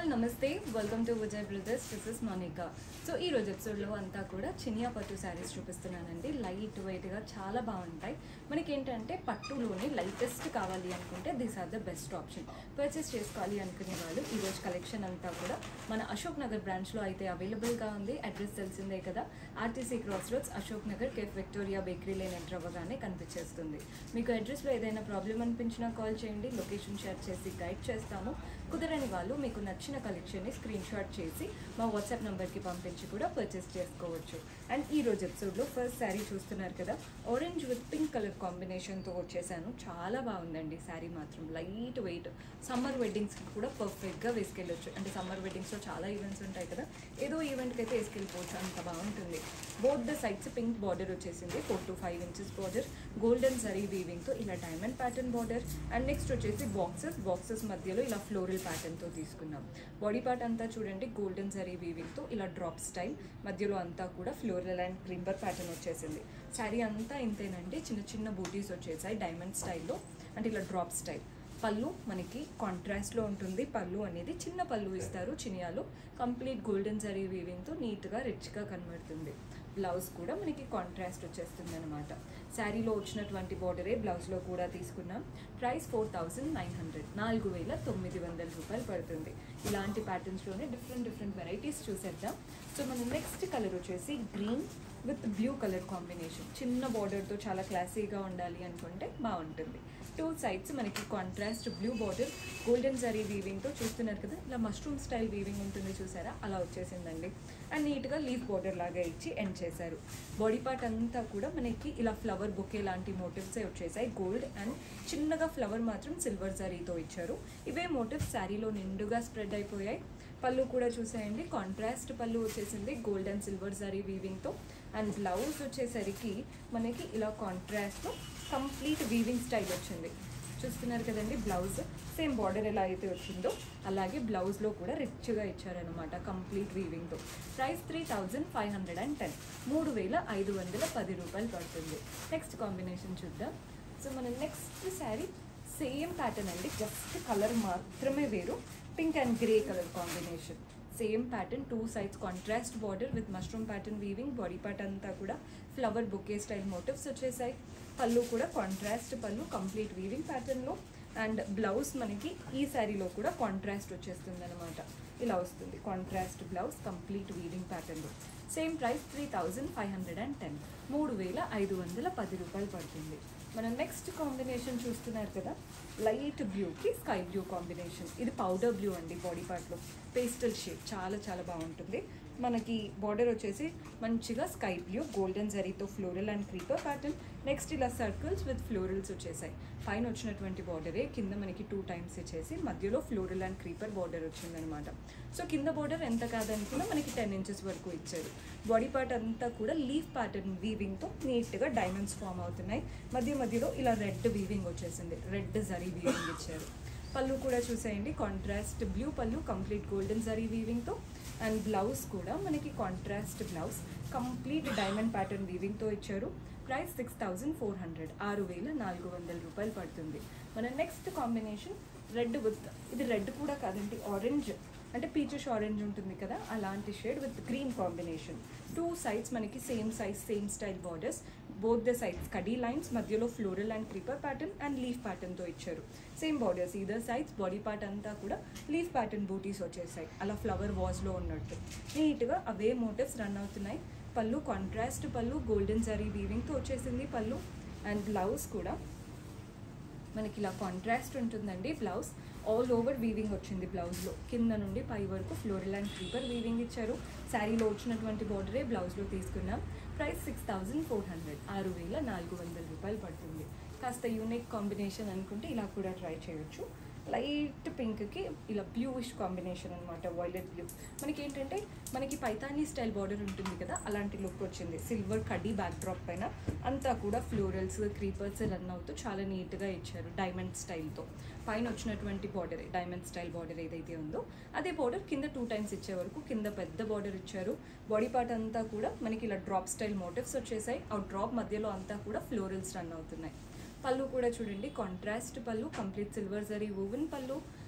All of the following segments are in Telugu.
నమస్తే welcome to Vijay brothers this is Monica so ఈ రోజు ఎపిసోడ్లో అంతా కూడా చినియా పట్టు శారీస్ చూపిస్తున్నానండి లైట్ వెయిట్గా చాలా బాగుంటాయి మనకి ఏంటంటే పట్టులోని లైటెస్ట్ కావాలి అనుకుంటే this are the best option purchase చేసుకోవాలి అనుకునే వాళ్ళు ఈ రోజు కలెక్షన్ అంతా కూడా మన అశోక్ నగర్ బ్రాంచ్లో అయితే అవైలబుల్గా ఉంది అడ్రస్ తెలిసిందే కదా RTC cross roads Ashok Nagar cafe Victoria bakery lane enter అవ్వగానే కనిపించేస్తుంది మీకు అడ్రస్లో ఏదైనా ప్రాబ్లం అనిపించినా కాల్ చేయండి లొకేషన్ షేర్ చేసి గైడ్ చేస్తాము కుదరని వాళ్ళు మీకు నచ్చిన కలెక్షన్ని స్క్రీన్ షాట్ చేసి మా వాట్సాప్ నెంబర్కి పంపించి కూడా పర్చేస్ చేసుకోవచ్చు అండ్ ఈ రోజు ఎపిసోడ్లో ఫస్ట్ శారీ చూస్తున్నారు కదా ఆరెంజ్ విత్ పింక్ కలర్ కాంబినేషన్తో వచ్చేసాను చాలా బాగుందండి శారీ మాత్రం లైట్ వెయిట్ సమ్మర్ వెడ్డింగ్స్కి కూడా పర్ఫెక్ట్గా వేసుకెళ్ళొచ్చు అంటే సమ్మర్ వెడ్డింగ్స్లో చాలా ఈవెంట్స్ ఉంటాయి కదా ఏదో ఈవెంట్కి అయితే వేసుకెళ్ళిపోవచ్చు అంత బాగుంటుంది both the sides pink border వచ్చేసింది four to five inches border golden zari వీవింగ్తో ఇలా diamond pattern border and next వచ్చేసి బాక్సెస్ బాక్సెస్ మధ్యలో ఇలా ఫ్లోరల్ ప్యాటర్న్తో తీసుకున్నాం బాడీ పార్ట్ అంతా చూడండి గోల్డెన్ జరీ వీవింగ్తో ఇలా డ్రాప్ స్టైల్ మధ్యలో అంతా కూడా ఫ్లోరల్ అండ్ క్రింబర్ ప్యాటర్న్ వచ్చేసింది శారీ అంతా ఇంతేనండి చిన్న చిన్న బూటీస్ వచ్చేసాయి డైమండ్ స్టైల్లో అంటే ఇలా డ్రాప్ స్టైల్ పళ్ళు మనకి కాంట్రాస్ట్లో ఉంటుంది పళ్ళు అనేది చిన్న పళ్ళు ఇస్తారు చినియాలో కంప్లీట్ గోల్డెన్ జరీ వీవింగ్తో నీట్గా రిచ్గా కనబడుతుంది బ్లౌజ్ కూడా మనకి కాంట్రాస్ట్ వచ్చేస్తుంది అనమాట శారీలో వచ్చినటువంటి బార్డరే బ్లౌజ్లో కూడా తీసుకున్నాం price four thousand nine hundred నాలుగు వేల తొమ్మిది వందల రూపాయలు పడుతుంది ఇలాంటి ప్యాటర్న్స్లోనే డిఫరెంట్ డిఫరెంట్ వెరైటీస్ చూసేద్దాం సో మన నెక్స్ట్ కలర్ వచ్చేసి green with blue colour combination చిన్న బార్డర్తో చాలా క్లాసీగా ఉండాలి అనుకుంటే బాగుంటుంది టూ సైడ్స్ మనకి contrast blue border golden zari వీవింగ్తో చూస్తున్నారు కదా ఇలా మష్రూమ్ స్టైల్ వీవింగ్ ఉంటుంది చూసారా అలా వచ్చేసిందండి అండ్ నీట్గా లీఫ్ బార్డర్ లాగా ఇచ్చి ఎండ్ చేశారు బాడీ పార్ట్ అంతా కూడా మనకి ఇలా ఫ్లవర్ బొకే లాంటి మోటివ్సే వచ్చేసాయి గోల్డ్ అండ్ చిన్నగా ఫ్లవర్ మాత్రం సిల్వర్ జరీతో ఇచ్చారు ఇవే మోటివ్స్ శారీలో నిండుగా స్ప్రెడ్ అయిపోయాయి పళ్ళు కూడా చూసేయండి కాంట్రాస్ట్ పళ్ళు వచ్చేసింది గోల్డ్ అండ్ సిల్వర్ జరీ వీవింగ్తో అండ్ బ్లౌజ్ వచ్చేసరికి మనకి ఇలా కాంట్రాస్ట్లో కంప్లీట్ వీవింగ్ స్టైల్ వచ్చింది చూస్తున్నారు కదండి బ్లౌజ్ సేమ్ బార్డర్ ఎలా అయితే వచ్చిందో అలాగే బ్లౌజ్లో కూడా రిచ్గా ఇచ్చారనమాట కంప్లీట్ వీవింగ్తో price three thousand five hundred and ten మూడు వేల ఐదు వందల పది రూపాయలు పడుతుంది నెక్స్ట్ కాంబినేషన్ చూద్దాం సో మన నెక్స్ట్ శారీ సేమ్ ప్యాటర్న్ అండి జస్ట్ కలర్ మాత్రమే వేరు pink and grey colour combination same pattern two sides contrast border with mushroom pattern weaving body part అంతా కూడా ఫ్లవర్ బొకే స్టైల్ మోటివ్స్ వచ్చేసాయి పళ్ళు కూడా కాంట్రాస్ట్ పళ్ళు కంప్లీట్ వీవింగ్ ప్యాటర్న్లో అండ్ బ్లౌజ్ మనకి ఈ శారీలో కూడా కాంట్రాస్ట్ వచ్చేస్తుంది అనమాట ఇలా వస్తుంది కాంట్రాస్ట్ బ్లౌజ్ కంప్లీట్ వీవింగ్ ప్యాటర్న్లో same price three thousand five hundred and ten మూడు వేల ఐదు వందల పది రూపాయలు పడుతుంది మనం నెక్స్ట్ కాంబినేషన్ చూస్తున్నారు కదా లైట్ బ్లూకి స్కై బ్లూ కాంబినేషన్ ఇది పౌడర్ బ్లూ అండి బాడీ పార్ట్లో పేస్టల్ షేడ్ చాలా చాలా బాగుంటుంది మనకి బార్డర్ వచ్చేసి మంచిగా స్కై బ్లూ గోల్డెన్ జరీతో floral and creeper pattern next ఇలా సర్కిల్స్ విత్ ఫ్లోరల్స్ వచ్చేసాయి పైన వచ్చినటువంటి బార్డరే కింద మనకి టూ టైమ్స్ ఇచ్చేసి మధ్యలో ఫ్లోరల్ అండ్ క్రీపర్ బార్డర్ వచ్చిందనమాట సో కింద బార్డర్ ఎంత కాదనుకున్నా మనకి టెన్ ఇంచెస్ వరకు ఇచ్చారు బాడీ పార్ట్ అంతా కూడా లీఫ్ ప్యాటర్న్ వీవింగ్తో నీట్గా డైమండ్స్ ఫామ్ అవుతున్నాయి మధ్య మధ్యలో ఇలా రెడ్ వీవింగ్ వచ్చేసింది రెడ్ జరీ వీవింగ్ ఇచ్చారు పళ్ళు కూడా చూసేయండి contrast blue pallu complete golden zari వీవింగ్తో అండ్ బ్లౌజ్ కూడా మనకి contrast blouse complete diamond pattern వీవింగ్తో ఇచ్చారు price six thousand four hundred ఆరు వేల నాలుగు వందల రూపాయలు పడుతుంది మన నెక్స్ట్ కాంబినేషన్ రెడ్ విత్ ఇది రెడ్ కూడా కాదండి ఆరెంజ్ అంటే పీచెస్ ఆరెంజ్ ఉంటుంది కదా అలాంటి shade with green combination two sides మనకి same size same style borders both the sides కడీ లైన్స్ మధ్యలో floral and creeper pattern and leaf ప్యాటర్న్తో ఇచ్చారు same borders either sides body part అంతా కూడా లీఫ్ ప్యాటర్న్ బూటీస్ వచ్చేసాయి అలా ఫ్లవర్ వాజ్లో ఉన్నట్టు నీట్గా అవే మోటివ్స్ రన్ అవుతున్నాయి పళ్ళు కాంట్రాస్ట్ పళ్ళు గోల్డెన్ జరీ వీవింగ్తో వచ్చేసింది పళ్ళు అండ్ బ్లౌజ్ కూడా మనకి ఇలా కాంట్రాస్ట్ ఉంటుందండి బ్లౌజ్ ఆల్ ఓవర్ వీవింగ్ వచ్చింది బ్లౌజ్లో కింద నుండి పై వరకు ఫ్లోరల్ అండ్ క్రీపర్ వీవింగ్ ఇచ్చారు శారీలో వచ్చినటువంటి బార్డరే బ్లౌజ్లో తీసుకున్నాం price six thousand four hundred ఆరు వేల నాలుగు వందల రూపాయలు పడుతుంది కాస్త యూనిక్ కాంబినేషన్ అనుకుంటే ఇలా కూడా ట్రై చేయొచ్చు లైట్ పింక్కి ఇలా బ్లూయిష్ కాంబినేషన్ అనమాట వైలెట్ బ్లూ మనకి ఏంటంటే మనకి పైతానీ స్టైల్ బార్డర్ ఉంటుంది కదా అలాంటి లుక్ వచ్చింది సిల్వర్ కడ్డీ బ్యాక్ డ్రాప్ పైన అంతా కూడా ఫ్లోరల్స్ క్రీపర్స్ రన్ అవుతూ చాలా నీట్గా ఇచ్చారు డైమండ్ స్టైల్తో పైన వచ్చినటువంటి బార్డర్ డైమండ్ స్టైల్ బార్డర్ ఏదైతే ఉందో అదే బార్డర్ కింద టూ టైమ్స్ ఇచ్చే వరకు కింద పెద్ద బార్డర్ ఇచ్చారు బాడీ పార్ట్ అంతా కూడా మనకి ఇలా డ్రాప్ స్టైల్ మోటివ్స్ వచ్చేసాయి ఆ డ్రాప్ మధ్యలో అంతా కూడా ఫ్లోరల్స్ రన్ అవుతున్నాయి పళ్ళు కూడా చూడండి contrast pallu complete silver zari woven pallu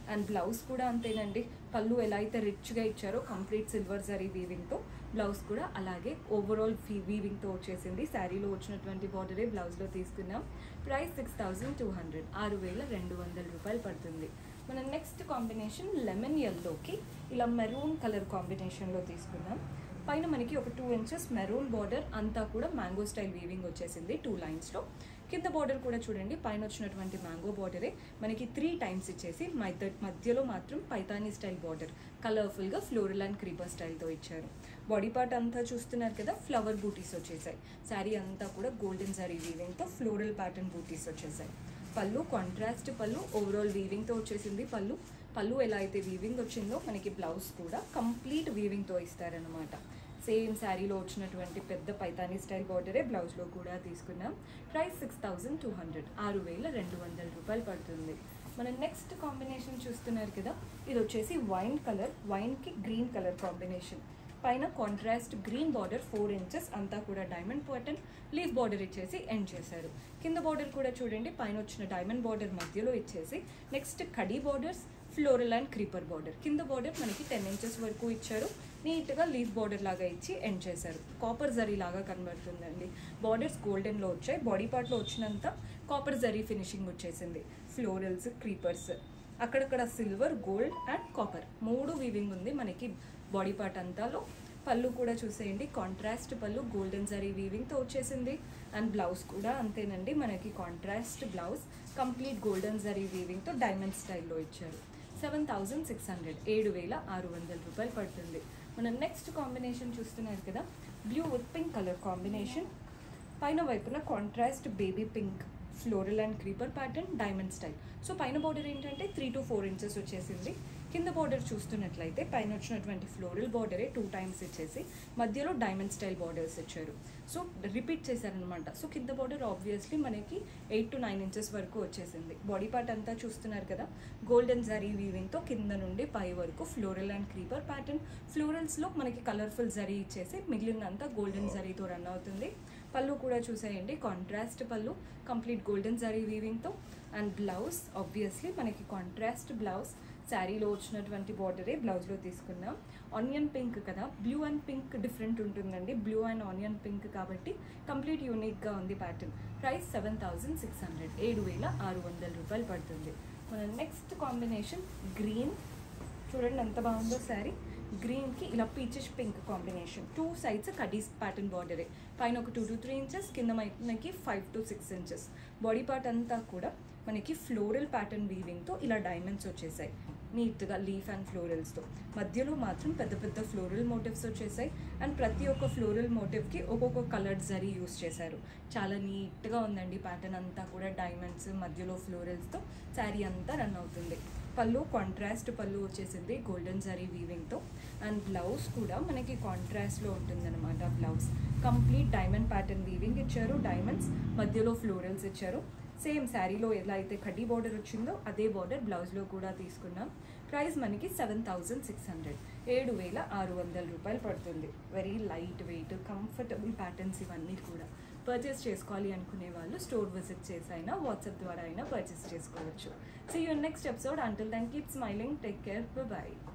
and blouse కూడా అంతేనండి పళ్ళు ఎలా అయితే రిచ్గా ఇచ్చారో కంప్లీట్ సిల్వర్ జరీ వీవింగ్తో బ్లౌజ్ కూడా అలాగే ఓవరాల్ ఫీ వీవింగ్తో వచ్చేసింది శారీలో వచ్చినటువంటి బార్డరే బ్లౌజ్లో తీసుకున్నాం price six thousand two hundred ఆరు వేల రెండు వందల రూపాయలు పడుతుంది మన నెక్స్ట్ కాంబినేషన్ లెమన్ ఎల్లోకి ఇలా మెరూన్ కలర్ కాంబినేషన్లో తీసుకున్నాం పైన మనకి ఒక టూ ఇంచెస్ మెరూన్ బార్డర్ అంతా కూడా మ్యాంగో స్టైల్ వీవింగ్ వచ్చేసింది టూ లైన్స్లో కింద బార్డర్ కూడా చూడండి పైన వచ్చినటువంటి మ్యాంగో బార్డరే మనకి త్రీ టైమ్స్ ఇచ్చేసి మధ్య మధ్యలో మాత్రం పైతానీ స్టైల్ బార్డర్ కలర్ఫుల్గా ఫ్లోరల్ అండ్ క్రీపర్ స్టైల్తో ఇచ్చారు బాడీ పార్ట్ అంతా చూస్తున్నారు కదా ఫ్లవర్ బూటీస్ వచ్చేసాయి శారీ అంతా కూడా గోల్డెన్ సారీ వీవింగ్తో ఫ్లోరల్ ప్యాటర్న్ బూటీస్ వచ్చేసాయి పళ్ళు కాంట్రాస్ట్ పళ్ళు ఓవరాల్ వీవింగ్తో వచ్చేసింది పళ్ళు పళ్ళు ఎలా అయితే వీవింగ్ వచ్చిందో మనకి బ్లౌజ్ కూడా కంప్లీట్ వీవింగ్తో ఇస్తారనమాట సేమ్ శారీలో వచ్చినటువంటి పెద్ద పైతానీ స్టైల్ బార్డరే బ్లౌజ్లో కూడా తీసుకున్నాం price six thousand two hundred ఆరు వేల రెండు వందల రూపాయలు పడుతుంది మన నెక్స్ట్ కాంబినేషన్ చూస్తున్నారు కదా ఇది వచ్చేసి వైన్ కలర్ వైన్కి గ్రీన్ కలర్ కాంబినేషన్ పైన contrast green border four inches అంతా కూడా డైమండ్ ప్యాటర్న్ లీఫ్ బార్డర్ ఇచ్చేసి ఎండ్ చేశారు కింద బార్డర్ కూడా చూడండి పైన వచ్చిన డైమండ్ బార్డర్ మధ్యలో ఇచ్చేసి నెక్స్ట్ కడీ borders floral and creeper border కింద బార్డర్ మనకి టెన్ ఇంచెస్ వరకు ఇచ్చారు నీట్గా లీఫ్ బార్డర్ లాగా ఇచ్చి ఎండ్ చేశారు కాపర్ జరీ లాగా కనబడుతుందండి బార్డర్స్ గోల్డెన్లో వచ్చాయి బాడీ పార్ట్లో వచ్చినంత కాపర్ జరీ ఫినిషింగ్ వచ్చేసింది ఫ్లోరల్స్ క్రీపర్స్ అక్కడక్కడ సిల్వర్ గోల్డ్ అండ్ కాపర్ మూడు వీవింగ్ ఉంది మనకి బాడీ పార్ట్ అంతాలో పళ్ళు కూడా చూసేయండి కాంట్రాస్ట్ పళ్ళు గోల్డెన్ జరీ వీవింగ్తో వచ్చేసింది అండ్ బ్లౌజ్ కూడా అంతేనండి మనకి contrast blouse complete golden zari వీవింగ్తో డైమండ్ స్టైల్లో ఇచ్చారు సెవెన్ థౌజండ్ సిక్స్ హండ్రెడ్ ఏడు వేల ఆరు వందల రూపాయలు పడుతుంది మనం నెక్స్ట్ కాంబినేషన్ చూస్తున్నారు కదా blue with pink colour combination పైన వైపున contrast baby pink floral and creeper pattern diamond style so పైన బార్డర్ ఏంటంటే త్రీ టు ఫోర్ ఇంచెస్ వచ్చేసింది కింద బార్డర్ చూస్తున్నట్లయితే పైన వచ్చినటువంటి ఫ్లోరల్ బార్డరే టూ టైమ్స్ ఇచ్చేసి మధ్యలో డైమండ్ స్టైల్ బార్డర్స్ ఇచ్చారు సో రిపీట్ చేశారనమాట సో కింద బార్డర్ ఆబ్వియస్లీ మనకి ఎయిట్ టు నైన్ ఇంచెస్ వరకు వచ్చేసింది బాడీ పార్ట్ అంతా చూస్తున్నారు కదా గోల్డెన్ జరీ వీవింగ్తో కింద నుండి పై వరకు ఫ్లోరల్ అండ్ క్రీపర్ ప్యాటర్న్ ఫ్లోరల్స్లో మనకి కలర్ఫుల్ జరీ ఇచ్చేసి మిగిలినంతా గోల్డెన్ జరీతో రన్ అవుతుంది పళ్ళు కూడా చూసేయండి contrast pallu complete golden zari వీవింగ్తో అండ్ బ్లౌజ్ ఆబ్వియస్లీ మనకి కాంట్రాస్ట్ బ్లౌజ్ శారీలో వచ్చినటువంటి బార్డరే బ్లౌజ్లో తీసుకున్నాం ఆనియన్ పింక్ కదా బ్లూ అండ్ పింక్ డిఫరెంట్ ఉంటుందండి బ్లూ అండ్ ఆనియన్ పింక్ కాబట్టి కంప్లీట్ యూనిక్గా ఉంది pattern price seven thousand six hundred ఏడు వేల ఆరు వందల రూపాయలు పడుతుంది మన నెక్స్ట్ కాంబినేషన్ గ్రీన్ చూడండి ఎంత బాగుందో శారీ గ్రీన్కి ఇలా peaches pink combination two sides కడీస్ ప్యాటర్న్ బార్డరే పైన ఒక టూ టు త్రీ ఇంచెస్ కింద మనకి five to six inches body part అంతా కూడా మనకి ఫ్లోరల్ ప్యాటర్న్ వీవింగ్తో ఇలా డైమండ్స్ వచ్చేసాయి నీట్గా లీఫ్ అండ్ ఫ్లోరల్స్తో మధ్యలో మాత్రం పెద్ద పెద్ద ఫ్లోరల్ మోటివ్స్ వచ్చేసాయి అండ్ ప్రతి ఒక్క ఫ్లోరల్ మోటివ్కి ఒక్కొక్క కలర్డ్ జరీ యూస్ చేశారు చాలా నీట్గా ఉందండి ప్యాటర్న్ అంతా కూడా డైమండ్స్ మధ్యలో ఫ్లోరల్స్తో శారీ అంతా రన్ అవుతుంది పళ్ళు కాంట్రాస్ట్ పళ్ళు వచ్చేసింది గోల్డెన్ జరీ వీవింగ్తో అండ్ బ్లౌజ్ కూడా మనకి కాంట్రాస్ట్లో ఉంటుందన్నమాట blouse complete diamond pattern weaving ఇచ్చారు డైమండ్స్ మధ్యలో ఫ్లోరల్స్ ఇచ్చారు సేమ్ శారీలో ఎలా అయితే కడ్డీ బార్డర్ వచ్చిందో అదే బార్డర్ బ్లౌజ్లో కూడా తీసుకున్నాం ప్రైస్ మనకి సెవెన్ థౌజండ్ సిక్స్ హండ్రెడ్ ఏడు వేల ఆరు వందల రూపాయలు పడుతుంది very light weight comfortable patterns ఇవన్నీ కూడా పర్చేస్ చేసుకోవాలి అనుకునే వాళ్ళు స్టోర్ విజిట్ చేసి అయినా వాట్సాప్ ద్వారా అయినా పర్చేస్ చేసుకోవచ్చు so your next episode until then keep smiling take care by